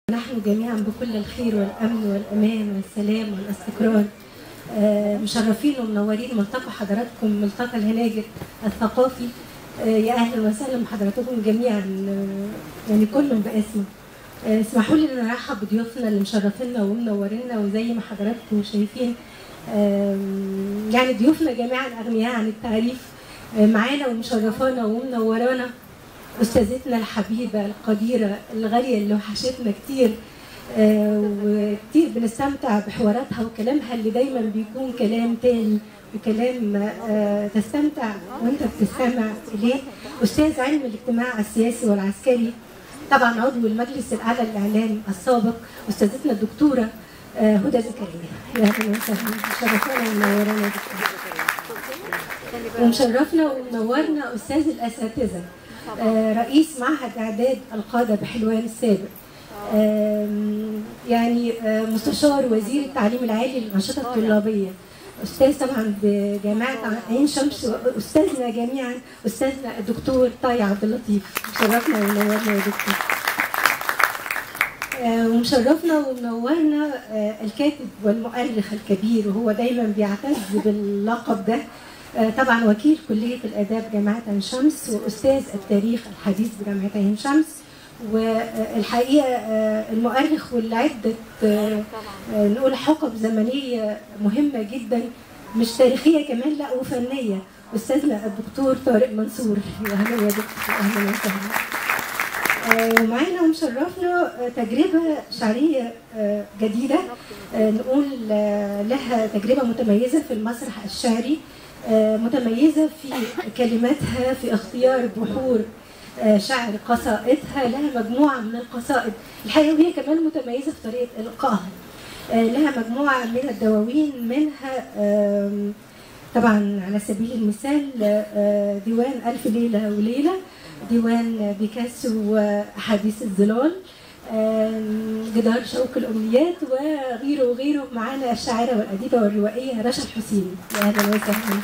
نحن جميعا بكل الخير والامن والامان والسلام والاستقرار آه، مشرفين ومنورين ملتقى حضراتكم ملتقى الهناجر الثقافي آه، يا اهلا وسهلا بحضراتكم جميعا آه، يعني كلهم باسمه آه، اسمحوا لي ان انا ارحب بضيوفنا اللي مشرفينا ومنورينا وزي ما حضراتكم شايفين آم، يعني ضيوفنا جميعا اغنياء عن التعريف آه، معانا ومشرفانا ومنورانا استاذتنا الحبيبه القديره الغاليه اللي وحشتنا كتير آه، وكتير بنستمتع بحواراتها وكلامها اللي دايما بيكون كلام تاني وكلام آه، تستمتع وانت بتستمع اليه استاذ علم الاجتماع السياسي والعسكري طبعا عضو المجلس الاعلى للاعلام السابق استاذتنا الدكتوره آه، هدى زكريا يا اهلا وسهلا شرفونا ومنورانا يا دكتورة. ومشرفنا ومنورنا استاذ الاساتذه آه، رئيس معهد اعداد القاده بحلوان السابق آم، يعني آه، مستشار وزير التعليم العالي للانشطه الطلابيه استاذ طبعا بجامعه عين شمس استاذنا جميعا استاذنا الدكتور طاي عبد اللطيف شرفنا ونورنا يا دكتور آه، ومشرفنا ومنورنا آه، الكاتب والمؤرخ الكبير وهو دايما بيعتز باللقب ده آه، طبعا وكيل كلية الآداب جامعة عين شمس وأستاذ التاريخ الحديث بجامعة عين شمس والحقيقة آه، المؤرخ واللي عدة آه، آه، نقول حقب زمنية مهمة جدا مش تاريخية كمان لا وفنية أستاذنا الدكتور طارق منصور يا أهلا يا دكتور أهلا وسهلا آه، ومعانا ومشرفنا آه، تجربة شعرية آه، جديدة آه، نقول آه، لها تجربة متميزة في المسرح الشعري آه، متميزة في كلماتها في اختيار بحور آه، شعر قصائدها لها مجموعة من القصائد الحقيقة وهي كمان متميزة في طريقة إلقائها آه، لها مجموعة من الدواوين منها آم، طبعا على سبيل المثال آه، ديوان ألف ليلة وليلة ديوان بيكاسو وأحاديث الظلال آم، جدار شوق الأمنيات وغيره وغيره معانا الشاعرة والأديبة والروائية رشا الحسيني يا أهلا وسهلا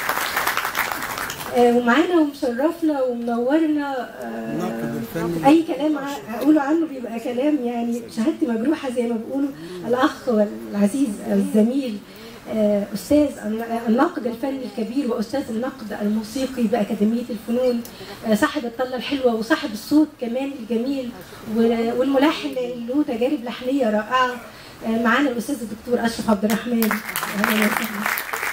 آه، ومعانا ومشرفنا ومنورنا آه، الناقد الفني اي كلام ع- اقوله عنه بيبقى كلام يعني شهادتي مجروحه زي ما بيقولوا الاخ والعزيز الزميل آه، استاذ الن- الناقد الفني الكبير واستاذ النقد الموسيقي باكاديميه الفنون آه، صاحب الطله الحلوه وصاحب الصوت كمان الجميل و- والملحن اللي له تجارب لحنيه رائعه آه، معانا الاستاذ الدكتور اشرف عبد الرحمن اهلا وسهلا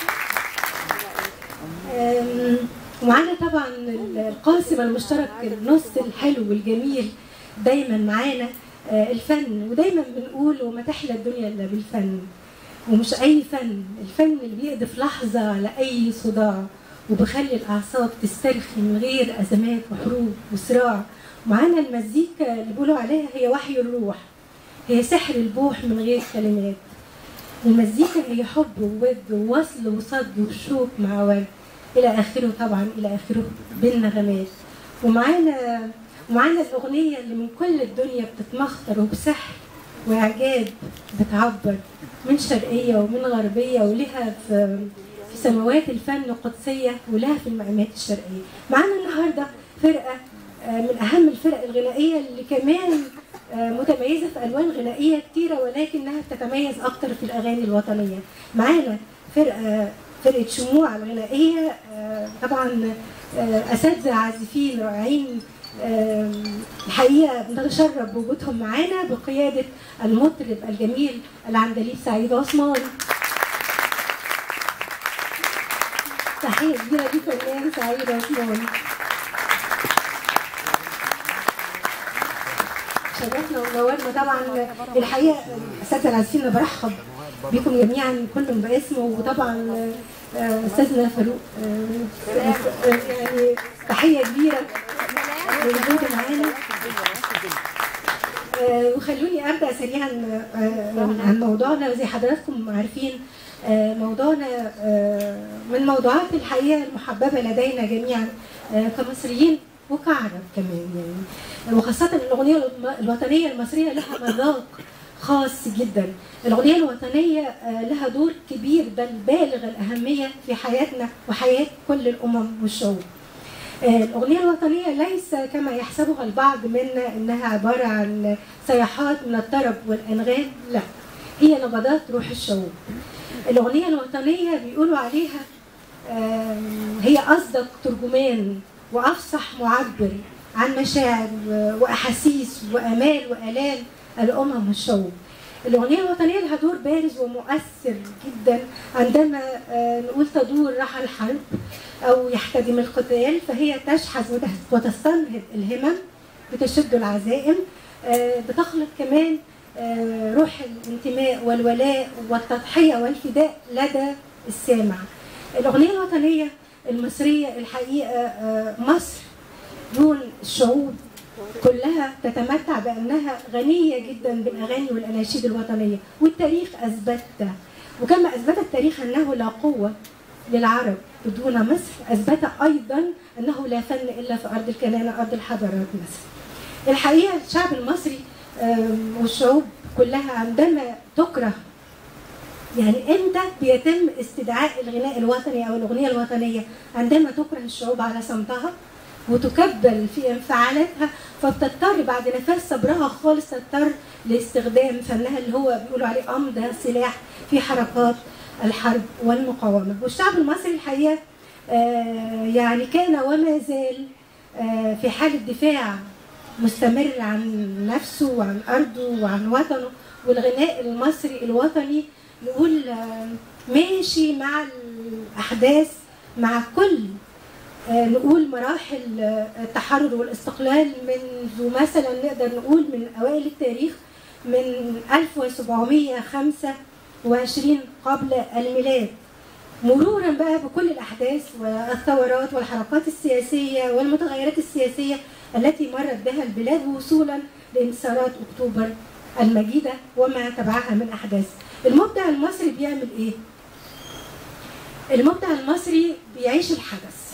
آم، ومعانا طبعا القاسم المشترك النص الحلو والجميل دايما معانا آه، الفن ودايما بنقول وما تحلى الدنيا الا بالفن ومش اي فن الفن اللي بيقذف لحظه على اي صداع وبخلي الاعصاب تسترخي من غير ازمات وحروب وصراع معانا المزيكا اللي بيقولوا عليها هي وحي الروح هي سحر البوح من غير كلمات المزيكا هي حب وود ووصل وصد وشوق مع ورد الى اخره طبعا الى اخره بالنغمات ومعانا ومعانا الاغنيه اللي من كل الدنيا بتتمخطر وبسحر واعجاب بتعبر من شرقيه ومن غربيه ولها في في سماوات الفن قدسيه ولها في المقامات الشرقيه معانا النهارده فرقه آه، من اهم الفرق الغنائيه اللي كمان آه، متميزه في الوان غنائيه كتيره ولكنها بتتميز اكتر في الاغاني الوطنيه معانا فرقه فرقه شموع الغنائيه آه، طبعا آه، اساتذه عازفين رائعين آه، الحقيقه بنتشرف بوجودهم معانا بقياده المطرب الجميل العندليب سعيد عثمان تحيه كبيره لفنان سعيد عثمان شرفنا ونورنا طبعا الحقيقه الاساتذه العازفين أنا برحب بكم جميعا كلهم باسمه وطبعا آه، استاذنا فاروق آه، آه، يعني تحيه كبيره لوجوده معانا آه، وخلوني ابدا سريعا آه، عن موضوعنا زي حضراتكم عارفين آه، موضوعنا آه، من موضوعات الحقيقه المحببه لدينا جميعا آه، كمصريين وكعرب كمان يعني وخاصه الاغنيه الم- الوطنيه المصريه لها مذاق خاص جدا الاغنيه الوطنيه آه، لها دور كبير بل بالغ الاهميه في حياتنا وحياه كل الامم والشعوب آه، الأغنية الوطنية ليس كما يحسبها البعض منا أنها عبارة عن صيحات من الطرب والأنغام لا هي نبضات روح الشعوب الأغنية الوطنية بيقولوا عليها آم، هي أصدق ترجمان وأفصح معبر عن مشاعر و- وأحاسيس وآمال وآلام الأمم والشعوب الأغنية الوطنية لها دور بارز ومؤثر جدا عندما آه، نقول تدور رحى الحرب أو يحتدم القتال فهي تشحذ وت- وتستنهض الهمم بتشد العزائم آه، بتخلق كمان آه، روح الانتماء والولاء والتضحية والفداء لدى السامع الأغنية الوطنية المصرية الحقيقة آه، مصر دون الشعوب كلها تتمتع بأنها غنية جدا بالأغاني والأناشيد الوطنية والتاريخ أثبت ده وكما أثبت التاريخ أنه لا قوة للعرب بدون مصر أثبت أيضا أنه لا فن إلا في أرض الكنانة أرض الحضارات مصر الحقيقة الشعب المصري آم، والشعوب كلها عندما تكره يعني امتى بيتم استدعاء الغناء الوطني او الاغنيه الوطنيه عندما تكره الشعوب على صمتها وتكبل في انفعالاتها فبتضطر بعد نفاذ صبرها خالص تضطر لاستخدام فنها اللي هو بيقولوا عليه امضى سلاح في حركات الحرب والمقاومه والشعب المصري الحقيقه آه، يعني كان وما زال آه، في حاله دفاع مستمر عن نفسه وعن ارضه وعن وطنه والغناء المصري الوطني نقول آه، ماشي مع الاحداث مع كل آه، نقول مراحل آه، التحرر والاستقلال منذ مثلا نقدر نقول من اوائل التاريخ من 1725 قبل الميلاد مرورا بقى بكل الاحداث والثورات والحركات السياسيه والمتغيرات السياسيه التي مرت بها البلاد وصولا لانتصارات اكتوبر المجيده وما تبعها من احداث. المبدع المصري بيعمل ايه؟ المبدع المصري بيعيش الحدث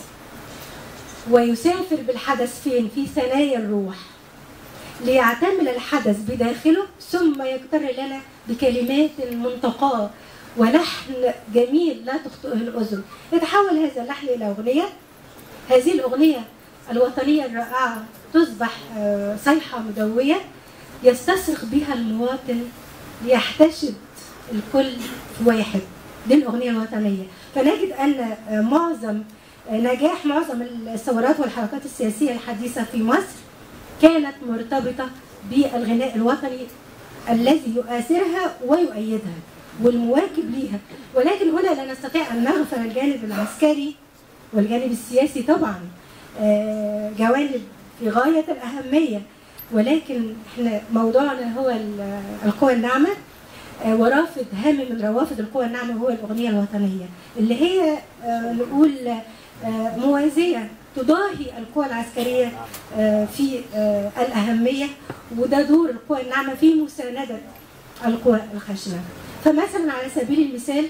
ويسافر بالحدث فين؟ في ثنايا الروح ليعتمل الحدث بداخله ثم يقتر لنا بكلمات منتقاه ولحن جميل لا تخطئه الأذن يتحول هذا اللحن إلى أغنية هذه الأغنية الوطنية الرائعة تصبح آه، صيحة مدوية يستصرخ بها المواطن ليحتشد الكل في واحد دي الأغنية الوطنية فنجد أن آه، معظم آه، نجاح معظم الثورات والحركات السياسية الحديثة في مصر كانت مرتبطة بالغناء الوطني الذي يؤثرها ويؤيدها والمواكب ليها ولكن هنا لا نستطيع أن نغفل الجانب العسكري والجانب السياسي طبعا آه، جوانب في غاية الأهمية ولكن احنا موضوعنا هو ال- القوى الناعمة آه، ورافد هام من روافد القوى الناعمة هو الأغنية الوطنية اللي هي آه، نقول آه، موازية تضاهي القوى العسكرية آه، في آه، الأهمية وده دور القوى الناعمة في مساندة القوى الخشنة فمثلا على سبيل المثال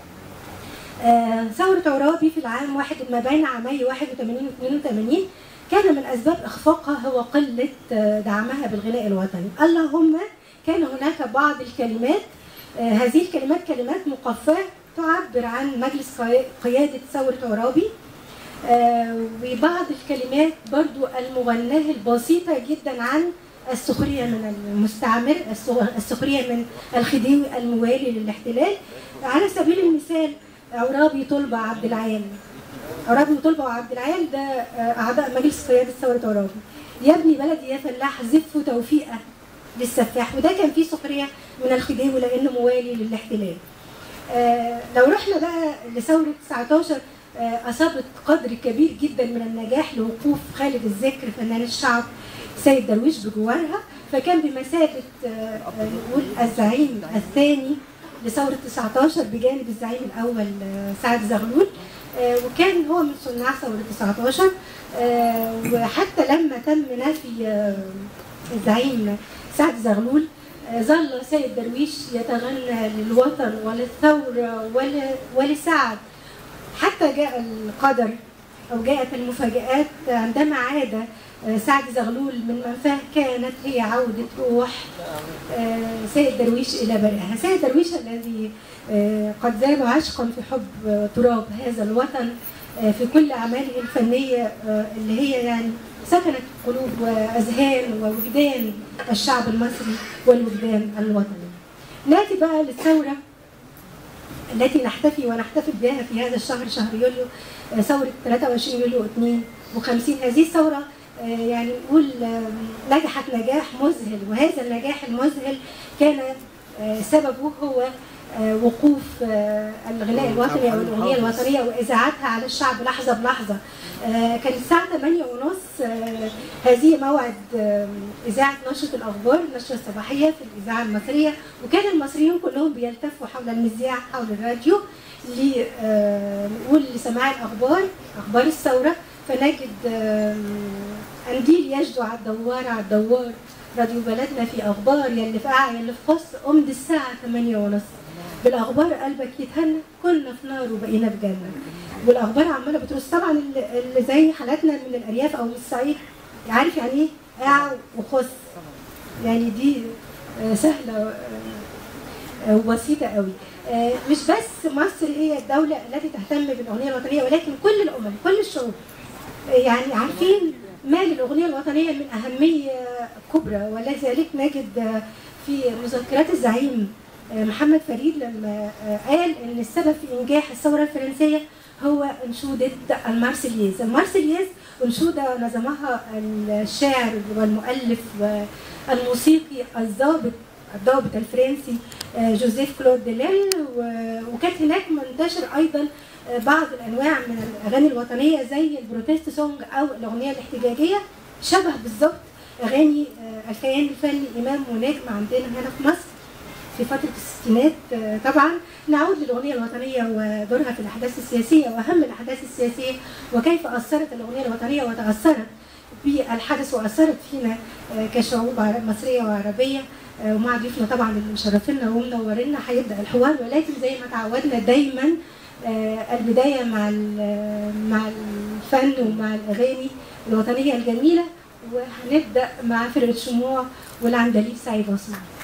آه، ثورة عرابي في العام واحد ما بين عامي 81 و 82 كان من أسباب إخفاقها هو قلة آه، دعمها بالغناء الوطني اللهم كان هناك بعض الكلمات آه، هذه الكلمات كلمات مقفاة تعبر عن مجلس قي- قيادة ثورة عرابي آه، وبعض الكلمات برضو المغناة البسيطة جدا عن السخرية من المستعمر السخ- السخرية من الخديوي الموالي للاحتلال على سبيل المثال عرابي طلبة عبد العال عرابي وطلبة وعبد العال ده آه، أعضاء مجلس قيادة ثورة عرابي يا ابني بلدي يا فلاح زف توفيقة للسفاح وده كان فيه سخرية من الخديوي لأنه موالي للاحتلال آه، لو رحنا بقى لثورة 19 آه، أصابت قدر كبير جدا من النجاح لوقوف خالد الذكر فنان الشعب سيد درويش بجوارها فكان بمثابة آه، آه، نقول الزعيم الثاني لثورة 19 بجانب الزعيم الأول آه، سعد زغلول آه، وكان هو من صناع ثورة 19 آه، وحتى لما تم نفي آه، الزعيم سعد زغلول آه، ظل سيد درويش يتغنى للوطن وللثورة ول- ولسعد حتى جاء القدر أو جاءت المفاجآت عندما عاد آه، سعد زغلول من منفاه كانت هي عودة روح آه، سيد درويش إلى برئها سيد درويش الذي آه، قد زاد عشقا في حب آه، تراب هذا الوطن آه، في كل اعماله الفنيه آه، اللي هي يعني سكنت قلوب واذهان ووجدان الشعب المصري والوجدان الوطني. ناتي بقى للثوره التي نحتفي ونحتفل بها في هذا الشهر شهر يوليو آه، ثورة 23 يوليو 52 هذه الثورة آه، يعني نقول آه، نجحت نجاح مذهل وهذا النجاح المذهل كان آه، سببه هو آه، وقوف آه، الغناء الوطني او الاغنيه الوطنيه واذاعتها على الشعب لحظه بلحظه آه، كانت الساعه 8 ونص هذه موعد آه، اذاعه نشره الاخبار النشره الصباحيه في الاذاعه المصريه وكان المصريون كلهم بيلتفوا حول المذياع حول الراديو ل آه، نقول لسماع الاخبار اخبار الثوره فنجد آه، قنديل يجدو على الدوار على الدوار راديو بلدنا في اخبار يلي في قاع يلي في قص قمت الساعه 8 ونص بالاخبار قلبك يتهنى كنا في نار وبقينا في جنه والاخبار عماله بترص طبعا اللي اللي زي حالاتنا من الارياف او من الصعيد عارف يعني ايه قاع وخص يعني دي آه، سهله آه، وبسيطه قوي آه، مش بس مصر هي الدوله التي تهتم بالاغنيه الوطنيه ولكن كل الامم كل الشعوب يعني عارفين ما للأغنية الوطنية من أهمية كبرى ولذلك نجد في مذكرات الزعيم محمد فريد لما قال ان السبب في انجاح الثوره الفرنسيه هو انشوده المارسيليز، المارسيليز انشوده نظمها الشاعر والمؤلف والموسيقي الضابط الضابط الفرنسي جوزيف كلود ديليل و- وكانت هناك منتشر ايضا بعض الانواع من الاغاني الوطنيه زي البروتست سونج او الاغنيه الاحتجاجيه شبه بالظبط اغاني آه، الكيان الفني امام ونجم عندنا هنا في مصر في فتره الستينات آه، طبعا نعود للاغنيه الوطنيه ودورها في الاحداث السياسيه واهم الاحداث السياسيه وكيف اثرت الاغنيه الوطنيه وتاثرت بالحدث واثرت فينا آه، كشعوب عرب- مصريه وعربيه آه، ومع ضيوفنا طبعا اللي مشرفينا ومنورينا هيبدا الحوار ولكن زي ما تعودنا دايما آه، البدايه مع ال- مع الفن ومع الاغاني الوطنيه الجميله وهنبدا مع فرقه شموع والعندليب سعيد عثمان